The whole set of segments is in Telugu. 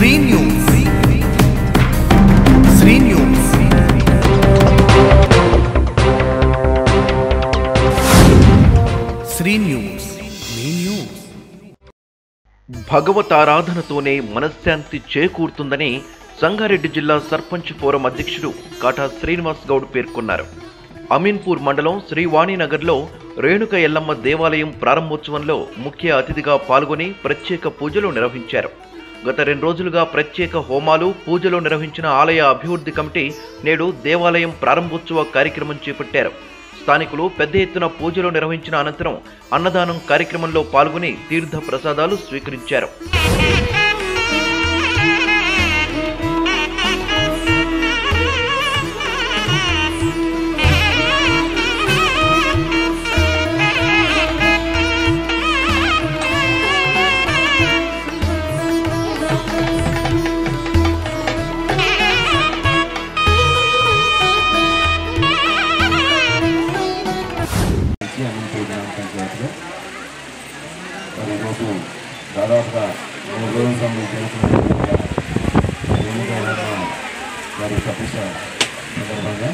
Shri news Sri news Sri news మీ న్యూస్ భగవతారాధనతోనే మనశ్శాంతి చేకూరుతుందని సంగారెడ్డి జిల్లా సర్పంచ్ ఫోరం అధ్యక్షుడు కాటా శ్రీనివాస్ గౌడ్ పేర్కొన్నారు అమీన్పూర్ మండలం శ్రీవాణినగర్లో రేణుక ఎల్లమ్మ దేవాలయం ప్రారంభోత్సవంలో ముఖ్య అతిథిగా పాల్గొని ప్రత్యేక పూజలు నిర్వహించారు గత రెండు రోజులుగా ప్రత్యేక హోమాలు పూజలు నిర్వహించిన ఆలయ అభివృద్ధి కమిటీ నేడు దేవాలయం ప్రారంభోత్సవ కార్యక్రమం చేపట్టారు స్థానికులు పెద్ద ఎత్తున పూజలు నిర్వహించిన అనంతరం అన్నదానం కార్యక్రమంలో పాల్గొని తీర్థ ప్రసాదాలు స్వీకరించారు నుంచి అనంతపురం గ్రామ పంచాయతీలో మరి ఈరోజు దాదాపుగా మూడు రోజుల సంబంధించిన వారి ప్రతిష్ట సందర్భంగా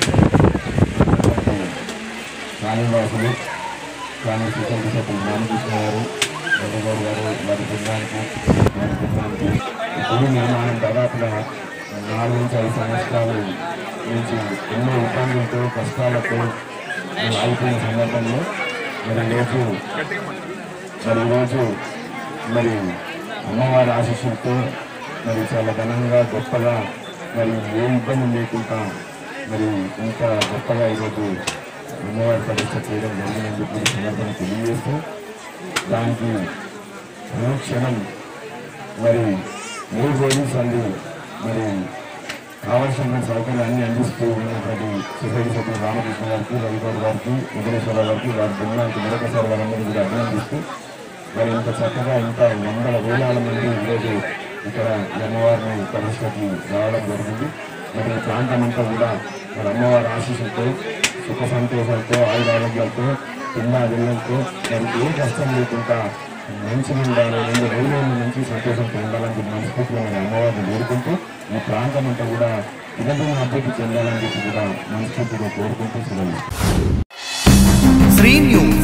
కాళీవాసులు కాంగ్రెస్ సొసైటీ సభ్యులు రామకృష్ణ గారు చంద్రబాబు గారు వారి బృందానికి వారి బృందానికి ఈ గుడి నిర్మాణం దాదాపుగా నాలుగు నుంచి ఐదు సంవత్సరాల నుంచి ఎన్నో ఇబ్బందులతో కష్టాలతో మరి ఆగిపోయిన సందర్భంలో మరి ఈరోజు మరి ఈరోజు మరి అమ్మవారి ఆశీస్సులతో మరి చాలా ఘనంగా గొప్పగా మరి ఏ ఇబ్బంది లేకుండా మరి ఇంత గొప్పగా ఈరోజు అమ్మవారి ప్రతిష్ట చేయడం జరిగినందుకు ఈ సందర్భంగా తెలియజేస్తూ దానికి అనుక్షణం మరి మూడు రోజుల సంది మరి కావలసిన సౌకర్యాన్ని అందిస్తూ ఉన్నటువంటి సొసైటీ సభ్యులు రామకృష్ణ గారికి రవిగౌడ్ గారికి వెంకటేశ్వర గారికి వారి బృందానికి మరొకసారి వారందరినీ కూడా అభినందిస్తూ మరి ఇంత చక్కగా ఇంత వందల వేలాల మంది ఈరోజు ఇక్కడ ఈ అమ్మవారిని ప్రతిష్టకి రావడం జరిగింది మరి ఈ ప్రాంతం అంతా కూడా మరి అమ్మవారి ఆశీస్సులతో సుఖ సంతోషాలతో ఆయురారోగ్యాలతో పిల్ల వెళ్ళంతో మరి ఏ కష్టం లేకుండా మంచిగా ఉండాలి రెండు రోజుల నుంచి సంతోషంతో ఉండాలని చెప్పి మనస్ఫూర్తిగా నేను అమ్మవారిని వేడుకుంటూ ఈ ప్రాంతం అంతా కూడా నిరంతరం అభివృద్ధి చెందాలని చెప్పి కూడా మనస్ఫూర్తిగా కోరుకుంటూ సెలవు శ్రీ న్యూస్